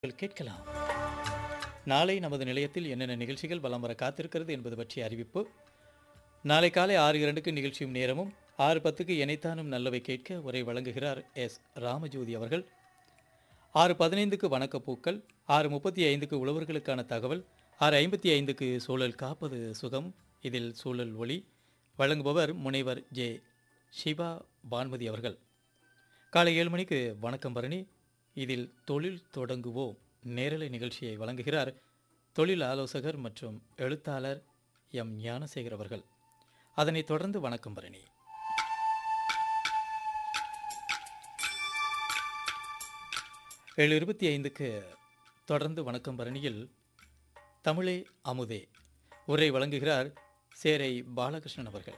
நீங்கள் கேட்கலாம் நாளை நமது நிலையத்தில் என்னென்ன நிகழ்ச்சிகள் வலம் வர காத்திருக்கிறது என்பது பற்றிய அறிவிப்பு நாளை காலை ஆறு இரண்டுக்கு நிகழ்ச்சியும் நேரமும் ஆறு பத்துக்கு இணைத்தானும் நல்லவை கேட்க உரை வழங்குகிறார் எஸ் ராமஜோதி அவர்கள் ஆறு பதினைந்துக்கு வணக்கப்பூக்கள் ஆறு முப்பத்தி ஐந்துக்கு உழவர்களுக்கான தகவல் ஆறு ஐம்பத்தி ஐந்துக்கு சூழல் காப்பது சுகம் இதில் சூழல் ஒளி வழங்குபவர் முனைவர் ஜே சிவா பான்மதி அவர்கள் காலை ஏழு மணிக்கு வணக்கம் பரணி இதில் தொழில் தொடங்குவோம் நேரலை நிகழ்ச்சியை வழங்குகிறார் தொழில் ஆலோசகர் மற்றும் எழுத்தாளர் எம் ஞானசேகர் அவர்கள் அதனைத் தொடர்ந்து வணக்கம் பரணி ஏழு இருபத்தி ஐந்துக்கு தொடர்ந்து வணக்கம் பரணியில் தமிழே அமுதே உரை வழங்குகிறார் சேரை பாலகிருஷ்ணன் அவர்கள்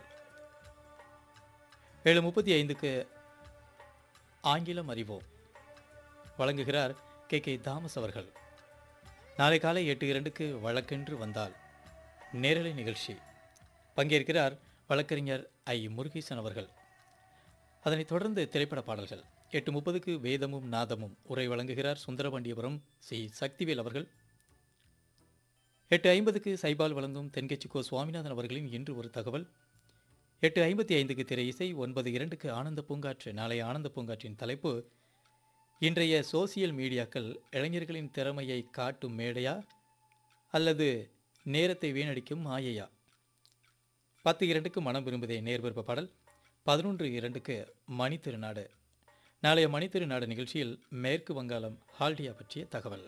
ஏழு முப்பத்தி ஐந்துக்கு ஆங்கிலம் அறிவோம் வழங்குகிறார் கே கே தாமஸ் அவர்கள் நாளை காலை எட்டு இரண்டுக்கு வழக்கென்று வந்தால் நேரலை நிகழ்ச்சி பங்கேற்கிறார் வழக்கறிஞர் ஐ முருகேசன் அவர்கள் அதனைத் தொடர்ந்து திரைப்பட பாடல்கள் எட்டு முப்பதுக்கு வேதமும் நாதமும் உரை வழங்குகிறார் சுந்தரபாண்டியபுரம் சி சக்திவேல் அவர்கள் எட்டு ஐம்பதுக்கு சைபால் வழங்கும் தென்கட்சி கோ சுவாமிநாதன் அவர்களின் இன்று ஒரு தகவல் எட்டு ஐம்பத்தி ஐந்துக்கு திரை இசை ஒன்பது இரண்டுக்கு ஆனந்த பூங்காற்று நாளைய ஆனந்த பூங்காற்றின் தலைப்பு இன்றைய சோசியல் மீடியாக்கள் இளைஞர்களின் திறமையை காட்டும் மேடையா அல்லது நேரத்தை வீணடிக்கும் மாயையா பத்து இரண்டுக்கு மனம் விரும்புதே நேர் விருப்ப பாடல் பதினொன்று இரண்டுக்கு மணி திருநாடு நாளைய மணி திருநாடு நிகழ்ச்சியில் மேற்கு வங்காளம் ஹால்டியா பற்றிய தகவல்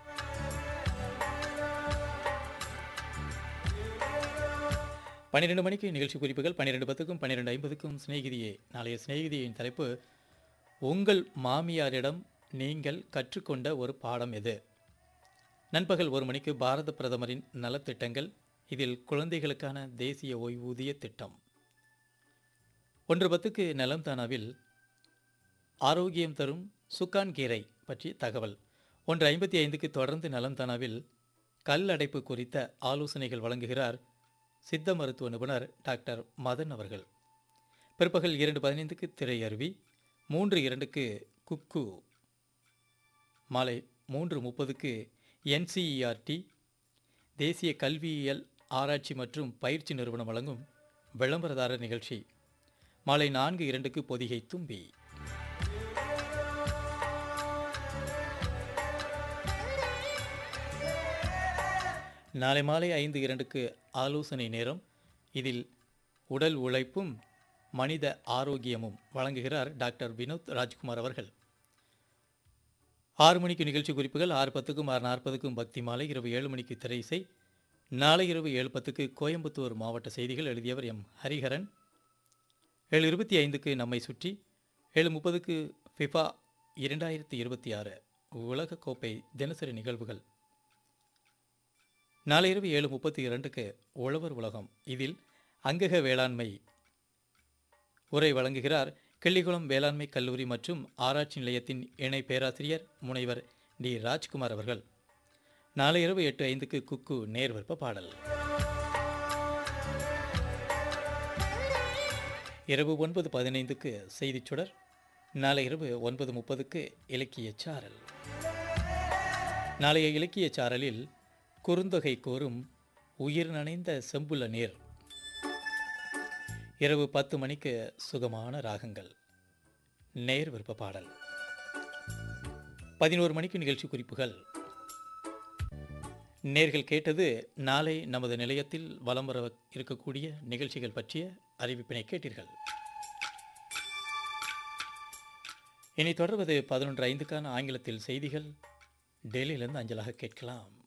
பன்னிரெண்டு மணிக்கு நிகழ்ச்சி குறிப்புகள் பன்னிரெண்டு பத்துக்கும் பன்னிரெண்டு ஐம்பதுக்கும் சிநேகிதியே நாளைய சிநேகிதியின் தலைப்பு உங்கள் மாமியாரிடம் நீங்கள் கற்றுக்கொண்ட ஒரு பாடம் எது நண்பகல் ஒரு மணிக்கு பாரத பிரதமரின் நலத்திட்டங்கள் இதில் குழந்தைகளுக்கான தேசிய ஓய்வூதிய திட்டம் ஒன்று பத்துக்கு நலம் தானாவில் ஆரோக்கியம் தரும் சுக்கான் கீரை பற்றி தகவல் ஒன்று ஐம்பத்தி ஐந்துக்கு தொடர்ந்து நலம் தானாவில் கல் அடைப்பு குறித்த ஆலோசனைகள் வழங்குகிறார் சித்த மருத்துவ நிபுணர் டாக்டர் மதன் அவர்கள் பிற்பகல் இரண்டு பதினைந்துக்கு திரையருவி மூன்று இரண்டுக்கு குக்கு மாலை மூன்று முப்பதுக்கு என்சிஇஆர்டி தேசிய கல்வியியல் ஆராய்ச்சி மற்றும் பயிற்சி நிறுவனம் வழங்கும் விளம்பரதாரர் நிகழ்ச்சி மாலை நான்கு இரண்டுக்கு பொதிகை தும்பி நாளை மாலை ஐந்து இரண்டுக்கு ஆலோசனை நேரம் இதில் உடல் உழைப்பும் மனித ஆரோக்கியமும் வழங்குகிறார் டாக்டர் வினோத் ராஜ்குமார் அவர்கள் ஆறு மணிக்கு நிகழ்ச்சி குறிப்புகள் ஆறு பத்துக்கும் ஆறு நாற்பதுக்கும் பக்தி மாலை இரவு ஏழு மணிக்கு திரை இசை நாளை இரவு ஏழு பத்துக்கு கோயம்புத்தூர் மாவட்ட செய்திகள் எழுதியவர் எம் ஹரிஹரன் ஏழு இருபத்தி ஐந்துக்கு நம்மை சுற்றி ஏழு முப்பதுக்கு ஃபிஃபா இரண்டாயிரத்தி இருபத்தி ஆறு உலகக்கோப்பை தினசரி நிகழ்வுகள் நாளை இரவு ஏழு முப்பத்தி இரண்டுக்கு உழவர் உலகம் இதில் அங்கக வேளாண்மை உரை வழங்குகிறார் கிள்ளிகுளம் வேளாண்மை கல்லூரி மற்றும் ஆராய்ச்சி நிலையத்தின் இணை பேராசிரியர் முனைவர் டி ராஜ்குமார் அவர்கள் நாளை இரவு எட்டு ஐந்துக்கு குக்கு நேர்விற்ப பாடல் இரவு ஒன்பது பதினைந்துக்கு செய்திச் சுடர் நாளை இரவு ஒன்பது முப்பதுக்கு இலக்கிய சாரல் நாளைய இலக்கிய சாரலில் குறுந்தொகை கோரும் உயிர் நனைந்த செம்புல நீர் இரவு பத்து மணிக்கு சுகமான ராகங்கள் நேர் விருப்ப பாடல் பதினோரு மணிக்கு நிகழ்ச்சி குறிப்புகள் நேர்கள் கேட்டது நாளை நமது நிலையத்தில் வலம் வர இருக்கக்கூடிய நிகழ்ச்சிகள் பற்றிய அறிவிப்பினை கேட்டீர்கள் இனி தொடர்வது பதினொன்று ஐந்துக்கான ஆங்கிலத்தில் செய்திகள் டெல்லியிலிருந்து அஞ்சலாக கேட்கலாம்